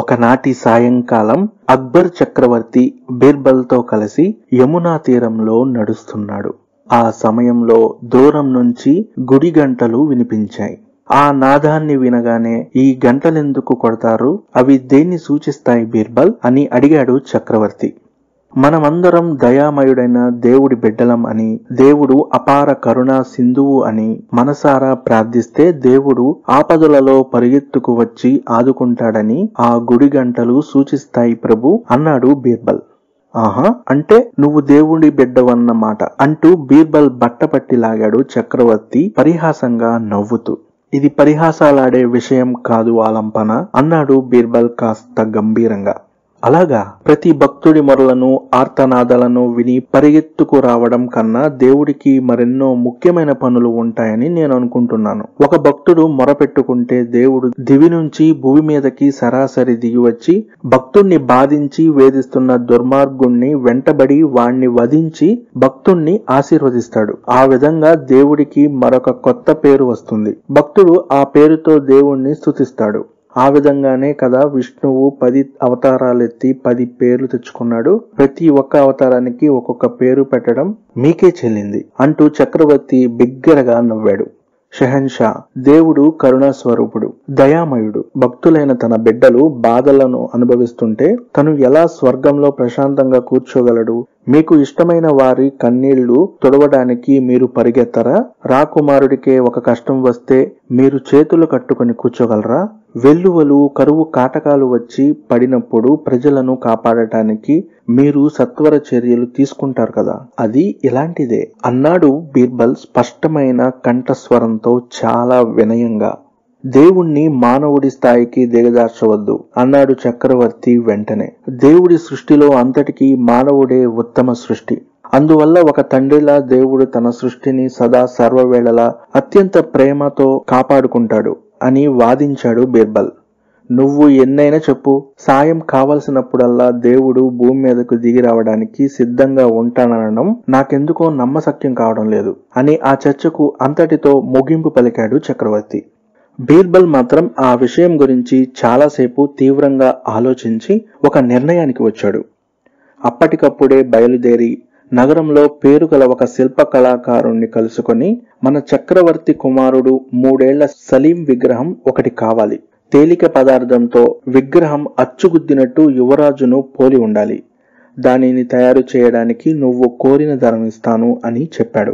ఒకనాటి సాయంకాలం అక్బర్ చక్రవర్తి బీర్బల్తో కలిసి యమునా తీరంలో నడుస్తున్నాడు ఆ సమయంలో దూరం నుంచి గుడి గంటలు వినిపించాయి ఆ నాదాన్ని వినగానే ఈ గంటలెందుకు కొడతారు అవి దేన్ని సూచిస్తాయి బీర్బల్ అని అడిగాడు చక్రవర్తి మనమందరం దయామయుడైన దేవుడి బిడ్డలం అని దేవుడు అపార కరుణా సింధువు అని మనసారా ప్రార్థిస్తే దేవుడు ఆపదలలో పరిగెత్తుకు వచ్చి ఆదుకుంటాడని ఆ గుడి గంటలు సూచిస్తాయి ప్రభు అన్నాడు బీర్బల్ ఆహా అంటే నువ్వు దేవుడి బిడ్డవన్నమాట అంటూ బీర్బల్ బట్టపట్టి లాగాడు చక్రవర్తి పరిహాసంగా నవ్వుతూ ఇది పరిహాసాలాడే విషయం కాదు ఆలంపన అన్నాడు బీర్బల్ కాస్త గంభీరంగా అలాగా ప్రతి భక్తుడి మొరలను ఆర్తనాదాలను విని పరిగెత్తుకు రావడం కన్నా దేవుడికి మరెన్నో ముఖ్యమైన పనులు ఉంటాయని నేను అనుకుంటున్నాను ఒక భక్తుడు మొరపెట్టుకుంటే దేవుడు దివి నుంచి భూమి మీదకి సరాసరి దిగి వచ్చి భక్తుణ్ణి బాధించి వేధిస్తున్న దుర్మార్గుణ్ణి వెంటబడి వాణ్ణి వధించి భక్తుణ్ణి ఆశీర్వదిస్తాడు ఆ విధంగా దేవుడికి మరొక కొత్త పేరు వస్తుంది భక్తుడు ఆ పేరుతో దేవుణ్ణి స్తుతిస్తాడు ఆ విధంగానే కదా విష్ణువు పది అవతారాలెత్తి పది పేర్లు తెచ్చుకున్నాడు ప్రతి ఒక్క అవతారానికి ఒక్కొక్క పేరు పెట్టడం మీకే చెల్లింది అంటూ చక్రవర్తి బిగ్గరగా నవ్వాడు షెహన్షా దేవుడు కరుణా స్వరూపుడు దయామయుడు భక్తులైన తన బిడ్డలు బాధలను అనుభవిస్తుంటే తను ఎలా స్వర్గంలో ప్రశాంతంగా కూర్చోగలడు మీకు ఇష్టమైన వారి కన్నీళ్లు తుడవడానికి మీరు పరిగెత్తరా రాకుమారుడికే ఒక కష్టం వస్తే మీరు చేతులు కట్టుకొని కూర్చోగలరా వెల్లువలు కరువు కాటకాలు వచ్చి పడినప్పుడు ప్రజలను కాపాడటానికి మీరు సత్వర చర్యలు తీసుకుంటారు కదా అది ఇలాంటిదే అన్నాడు బీర్బల్ స్పష్టమైన కంఠస్వరంతో చాలా వినయంగా దేవుణ్ణి మానవుడి స్థాయికి దిగజార్చవద్దు అన్నాడు చక్రవర్తి వెంటనే దేవుడి సృష్టిలో అంతటికీ మానవుడే ఉత్తమ సృష్టి అందువల్ల ఒక తండ్రిలా దేవుడు తన సృష్టిని సదా సర్వవేళలా అత్యంత ప్రేమతో కాపాడుకుంటాడు అని వాదించాడు బీర్బల్ నువ్వు ఎన్నైనా చెప్పు సాయం కావలసినప్పుడల్లా దేవుడు భూమి మీదకు దిగి రావడానికి సిద్ధంగా ఉంటాననడం నాకెందుకో నమ్మసక్యం కావడం లేదు అని ఆ చర్చకు అంతటితో ముగింపు పలికాడు చక్రవర్తి బీర్బల్ మాత్రం ఆ విషయం గురించి చాలాసేపు తీవ్రంగా ఆలోచించి ఒక నిర్ణయానికి వచ్చాడు అప్పటికప్పుడే బయలుదేరి నగరంలో పేరుగల ఒక శిల్ప కళాకారుణ్ణి కలుసుకొని మన చక్రవర్తి కుమారుడు మూడేళ్ల సలీం విగ్రహం ఒకటి కావాలి తేలిక పదార్థంతో విగ్రహం అచ్చుగుద్దినట్టు యువరాజును పోలి ఉండాలి దానిని తయారు చేయడానికి నువ్వు కోరిన ధరమిస్తాను అని చెప్పాడు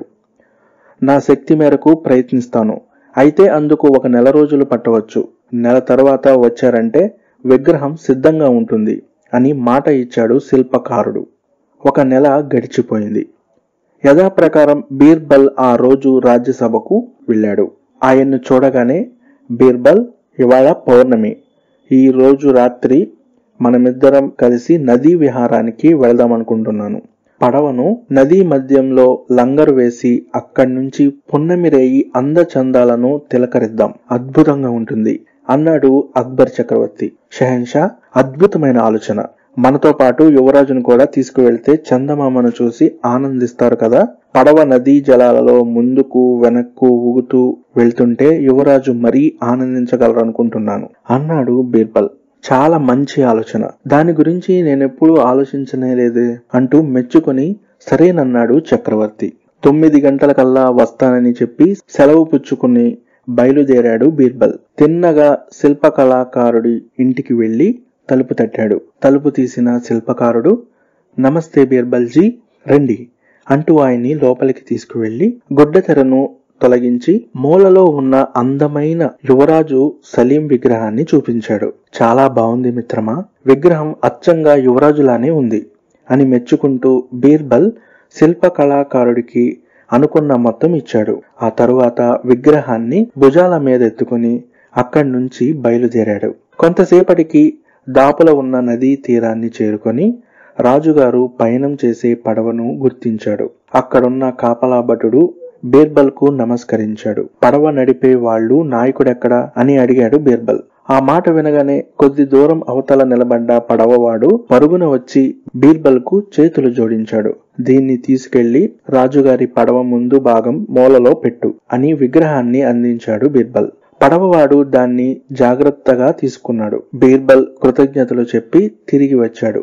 నా శక్తి మేరకు ప్రయత్నిస్తాను అయితే అందుకు ఒక నెల రోజులు పట్టవచ్చు నెల తర్వాత వచ్చారంటే విగ్రహం సిద్ధంగా ఉంటుంది అని మాట ఇచ్చాడు శిల్పకారుడు ఒక నెల గడిచిపోయింది యథాప్రకారం బీర్బల్ ఆ రోజు రాజ్యసభకు వెళ్ళాడు ఆయన్ను చూడగానే బీర్బల్ ఇవాళ పౌర్ణమి ఈ రోజు రాత్రి మనమిద్దరం కలిసి నదీ విహారానికి వెళదామనుకుంటున్నాను పడవను నదీ మధ్యంలో లంగరు వేసి అక్కడి నుంచి పున్నమి రేయి అందచందాలను తిలకరిద్దాం అద్భుతంగా ఉంటుంది అన్నాడు అక్బర్ చక్రవర్తి షెహన్షా అద్భుతమైన ఆలోచన మనతో పాటు యువరాజును కూడా తీసుకువెళ్తే చందమామను చూసి ఆనందిస్తారు కదా పడవ నదీ జలాలలో ముందుకు వెనక్కు ఊగుతూ వెళ్తుంటే యువరాజు మరీ ఆనందించగలరనుకుంటున్నాను అన్నాడు బీర్బల్ చాలా మంచి ఆలోచన దాని గురించి నేనెప్పుడూ ఆలోచించనే లేదే అంటూ మెచ్చుకొని సరేనన్నాడు చక్రవర్తి తొమ్మిది గంటలకల్లా వస్తానని చెప్పి సెలవు పుచ్చుకుని బయలుదేరాడు బీర్బల్ తిన్నగా శిల్పకళాకారుడి ఇంటికి వెళ్లి తలుపు తట్టాడు తలుపు తీసిన శిల్పకారుడు నమస్తే బీర్బల్జీ రండి అంటూ ఆయన్ని లోపలికి తీసుకువెళ్లి గుడ్డతెరను తొలగించి మూలలో ఉన్న అందమైన యువరాజు సలీం విగ్రహాన్ని చూపించాడు చాలా బాగుంది మిత్రమా విగ్రహం అచ్చంగా యువరాజులానే ఉంది అని మెచ్చుకుంటూ బీర్బల్ శిల్ప కళాకారుడికి అనుకున్న మొత్తం ఇచ్చాడు ఆ తరువాత విగ్రహాన్ని భుజాల మీద ఎత్తుకుని అక్కడి నుంచి బయలుదేరాడు కొంతసేపటికి దాపుల ఉన్న నదీ తీరాన్ని చేరుకొని రాజుగారు పయనం చేసే పడవను గుర్తించాడు అక్కడున్న కాపలా భటుడు బీర్బల్ కు నమస్కరించాడు పడవ నడిపే వాళ్ళు నాయకుడెక్కడా అని అడిగాడు బీర్బల్ ఆ మాట వినగానే కొద్ది దూరం అవతల నిలబడ్డ పడవవాడు పరుగున వచ్చి బీర్బల్ కు చేతులు జోడించాడు దీన్ని తీసుకెళ్లి రాజుగారి పడవ ముందు భాగం మూలలో పెట్టు అని విగ్రహాన్ని అందించాడు బీర్బల్ పడవవాడు దాన్ని జాగ్రత్తగా తీసుకున్నాడు బీర్బల్ కృతజ్ఞతలు చెప్పి తిరిగి వచ్చాడు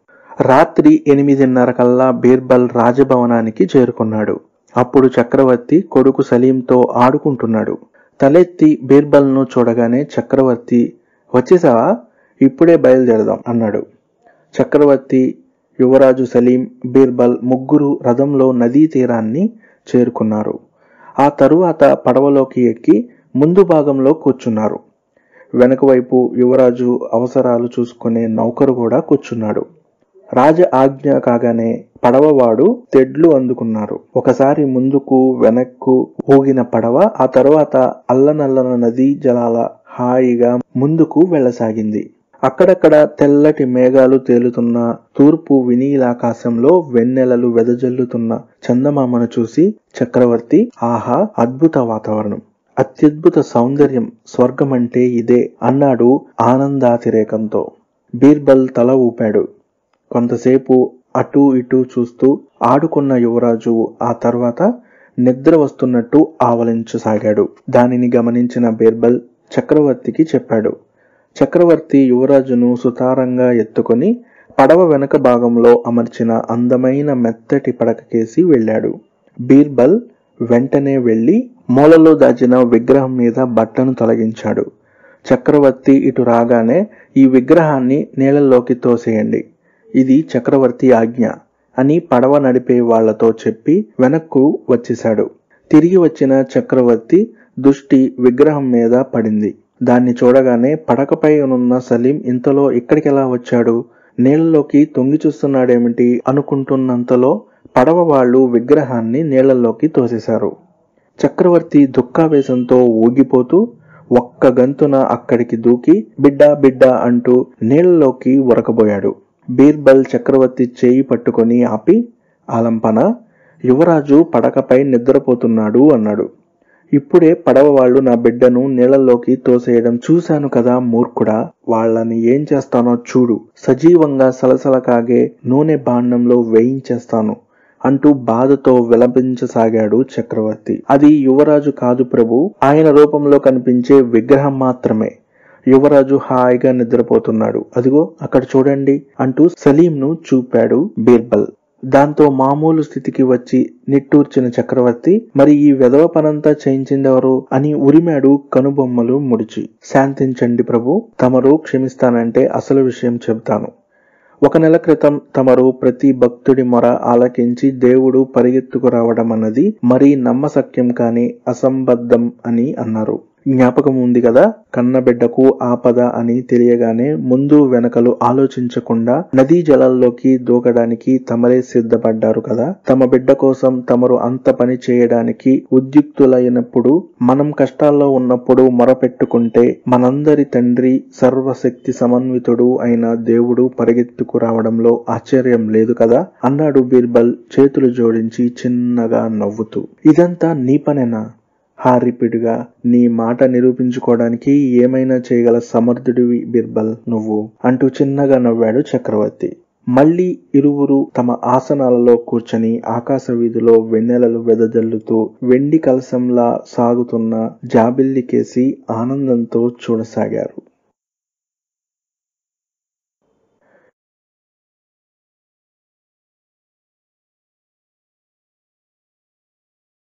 రాత్రి ఎనిమిదిన్నర కల్లా బీర్బల్ రాజభవనానికి చేరుకున్నాడు అప్పుడు చక్రవర్తి కొడుకు సలీంతో ఆడుకుంటున్నాడు తలెత్తి బీర్బల్ను చూడగానే చక్రవర్తి వచ్చేసావా ఇప్పుడే బయలుదేరదాం అన్నాడు చక్రవర్తి యువరాజు సలీం బీర్బల్ ముగ్గురు రథంలో నదీ తీరాన్ని చేరుకున్నారు ఆ తరువాత పడవలోకి ఎక్కి ముందు భాగంలో కూర్చున్నారు వెనక వైపు యువరాజు అవసరాలు చూసుకునే నౌకరు కూడా కూర్చున్నాడు రాజ ఆజ్ఞ కాగానే పడవవాడు తెడ్లు అందుకున్నారు ఒకసారి ముందుకు వెనక్కు ఊగిన పడవ ఆ తరువాత అల్లనల్లన నదీ జలాల హాయిగా ముందుకు వెళ్ళసాగింది అక్కడక్కడ తెల్లటి మేఘాలు తేలుతున్న తూర్పు వినీలాకాశంలో వెన్నెలలు వెదజల్లుతున్న చందమామను చూసి చక్రవర్తి ఆహా అద్భుత వాతావరణం అత్యద్భుత సౌందర్యం స్వర్గమంటే ఇదే అన్నాడు ఆనందాతిరేకంతో బీర్బల్ తల ఊపాడు కొంతసేపు అటూ ఇటూ చూస్తూ ఆడుకున్న యువరాజు ఆ తర్వాత నిద్ర వస్తున్నట్టు ఆవలించసాగాడు దానిని గమనించిన బీర్బల్ చక్రవర్తికి చెప్పాడు చక్రవర్తి యువరాజును సుతారంగా ఎత్తుకొని పడవ వెనక భాగంలో అమర్చిన అందమైన మెత్తటి పడకకేసి వెళ్ళాడు బీర్బల్ వెంటనే వెళ్లి మూలలో దాచిన విగ్రహం మీద బట్టను తొలగించాడు చక్రవర్తి ఇటు రాగానే ఈ విగ్రహాన్ని నీళ్ళల్లోకి తోసేయండి ఇది చక్రవర్తి ఆజ్ఞ అని పడవ నడిపే వాళ్లతో చెప్పి వెనక్కు వచ్చేశాడు తిరిగి వచ్చిన చక్రవర్తి దృష్టి విగ్రహం మీద పడింది దాన్ని చూడగానే పడకపై ఉన్న సలీం ఇంతలో ఇక్కడికెలా వచ్చాడు నీళ్లలోకి తొంగి చూస్తున్నాడేమిటి అనుకుంటున్నంతలో పడవ వాళ్ళు విగ్రహాన్ని నీళ్లలోకి తోసేశారు చక్రవర్తి దుఃఖావేశంతో ఊగిపోతూ ఒక్క గంతున అక్కడికి దూకి బిడ్డా బిడ్డా అంటూ నీళ్లలోకి ఉరకబోయాడు బీర్బల్ చక్రవర్తి చేయి పట్టుకొని ఆపి ఆలంపన యువరాజు పడకపై నిద్రపోతున్నాడు అన్నాడు ఇప్పుడే పడవ వాళ్ళు నా బిడ్డను నీళ్లలోకి తోసేయడం చూశాను కదా మూర్ఖుడా వాళ్ళని ఏం చేస్తానో చూడు సజీవంగా సలసల కాగే నూనె బాండంలో వేయించేస్తాను అంటూ బాధతో విలపించసాగాడు చక్రవర్తి అది యువరాజు కాదు ప్రభు ఆయన రూపంలో కనిపించే విగ్రహం మాత్రమే యువరాజు హాయిగా నిద్రపోతున్నాడు అదిగో అక్కడ చూడండి అంటూ సలీంను చూపాడు బీర్బల్ దాంతో మామూలు స్థితికి వచ్చి నిట్టూర్చిన చక్రవర్తి మరి ఈ వెధవ పనంతా చేయించిందెవరు అని ఉరిమాడు కనుబొమ్మలు ముడిచి శాంతించండి ప్రభు తమరు క్షమిస్తానంటే అసలు విషయం చెబుతాను ఒక నెల క్రితం తమరు ప్రతి భక్తుడి మొర ఆలకించి దేవుడు పరిగెత్తుకు రావడం అన్నది మరీ నమ్మసక్యం కాని అసంబద్ధం అని అన్నారు జ్ఞాపకం ఉంది కదా కన్నబిడ్డకు ఆపద అని తెలియగానే ముందు వెనకలు ఆలోచించకుండా నదీ జలాల్లోకి దూకడానికి తమరే సిద్ధపడ్డారు కదా తమ బిడ్డ కోసం తమరు అంత పని చేయడానికి ఉద్యుక్తులైనప్పుడు మనం కష్టాల్లో ఉన్నప్పుడు మొరపెట్టుకుంటే మనందరి తండ్రి సర్వశక్తి సమన్వితుడు అయిన దేవుడు పరిగెత్తుకు రావడంలో ఆశ్చర్యం లేదు కదా అన్నాడు బీర్బల్ చేతులు జోడించి చిన్నగా నవ్వుతూ ఇదంతా నీ పనేనా హారిపిడిగా నీ మాట నిరూపించుకోవడానికి ఏమైనా చేయగల సమర్థుడివి బిర్బల్ నువ్వు అంటూ చిన్నగా నవ్వాడు చక్రవర్తి మళ్ళీ ఇరువురు తమ ఆసనాలలో కూర్చొని ఆకాశ వీధిలో వెన్నెలలు వెదజల్లుతూ వెండి కలసంలా సాగుతున్న జాబిల్లికేసి ఆనందంతో చూడసాగారు